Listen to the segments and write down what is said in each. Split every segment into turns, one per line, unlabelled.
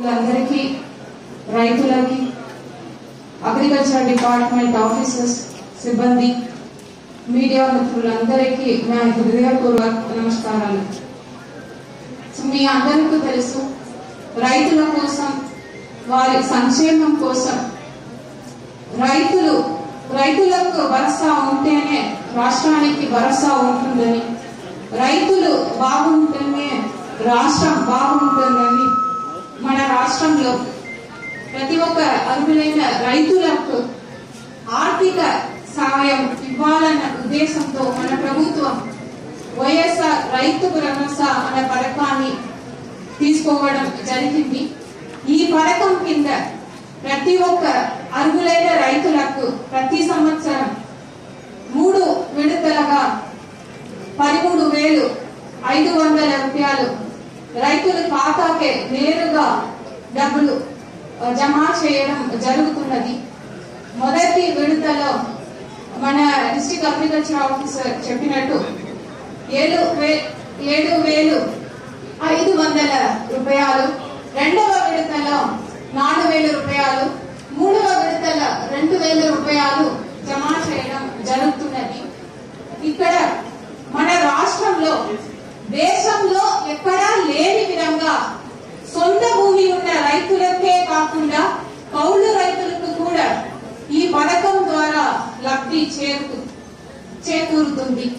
అందరికీ రైతులకి agriculture department officers సిబ్బంది మీడియా మిత్రులందరికీ నా హృదయపూర్వక నమస్కారాలు సో మీ అందరికీ తెలుసు రైతుల కోసం వారి సంక్షేమం కోసం రైతులు రైతులకు భరోసా ఉంటేనే రాష్ట్రానికి భరోసా ఉంటుందని రైతులు బాగుంటేనే రాష్ట్రం బాగుంటుందని మన రాష్ట్రంలో ప్రతి ఒక్క అర్హులైన రైతులకు ఆర్థిక సహాయం ఇవ్వాలన్న ఉద్దేశంతో మన ప్రభుత్వం వైఎస్ఆర్ రైతు భరోసా అనే పథకాన్ని తీసుకోవడం జరిగింది ఈ పథకం కింద ప్రతి ఒక్క అర్హులైన రైతులకు ప్రతి సంవత్సరం మూడు విడతలుగా పదమూడు వేలు ఐదు వందల రూపాయలు రైతుల ఖాతాకే నేరుగా డబ్బులు ఆ, జమ చేయడం జరుగుతున్నది మొదటి విడతలో మన డిస్ట్రిక్ట్ అగ్రికల్చర్ ఆఫీసర్ చెప్పినట్టు ఏడు వే- ఏడు వేలు ఐదు వందల రూపాయలు రెండవ విడతలో నాలుగు వేల రూపాయలు మూడవ విడతల రెండు వేల రూపాయలు జమ చేయడం జరుగుతున్నది ఇక్కడ మన రాష్ట్రంలో దేశంలో ఎక్కడా లేని విధంగా సొంత భూమి ఉన్న రైతులకే కాకుండా కౌలు రైతులకు కూడా ఈ పథకం ద్వారా లబ్ధి చేరు చేకూరుతుంది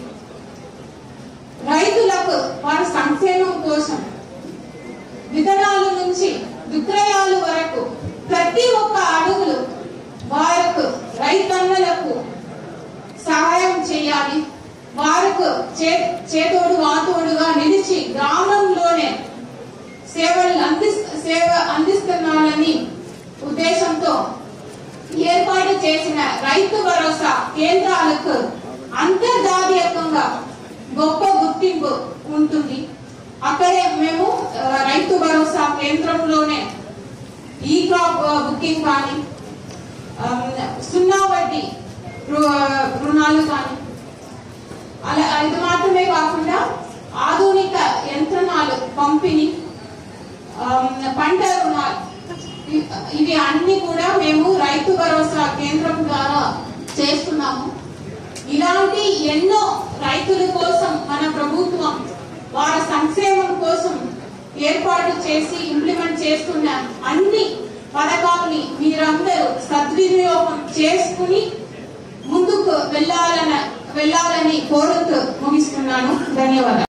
రైతులకు వారి సంక్షేమం కోసం విత్తనాల నుంచి విక్రయాలు వరకు ప్రతి ఒక్క అడుగులు వారికి రైతన్నలకు సహాయం చేయాలి వారికి చే చేతోడు వాతోడుగా నిలిచి గ్రామంలోనే సేవలు అంది సేవ అందిస్తున్నానని ఉద్దేశంతో ఏర్పాటు చేసిన రైతు భరోసా కేంద్రాలకు అంతర్జాతీయంగా గొప్ప గుర్తింపు ఉంటుంది అక్కడే మేము ఆ, రైతు భరోసా కేంద్రంలోనే ఈ క్రాప్ ఆ, బుకింగ్ కానీ ఆ, సున్నా వడ్డీ రు- రుణాలు కానీ అలా ఇది మాత్రమే కాకుండా ఆధునిక యంత్రణాలు పంపిణీ ఆ, పంట రుణాలు ఇ- ఇవి అన్ని కూడా మేము రైతు భరోసా కేంద్రం ద్వారా చేస్తున్నాము ఇలాంటి ఎన్నో రైతుల కోసం మన ప్రభుత్వం వారి సంక్షేమం కోసం ఏర్పాటు చేసి ఇంప్లిమెంట్ చేస్తున్న అన్ని పథకాలని మీరందరూ సద్వినియోగం చేసుకుని ముందుకు వెళ్ళాలని వెళ్ళాలని కోరుతూ ముగిస్తున్నాను ధన్యవాదాలు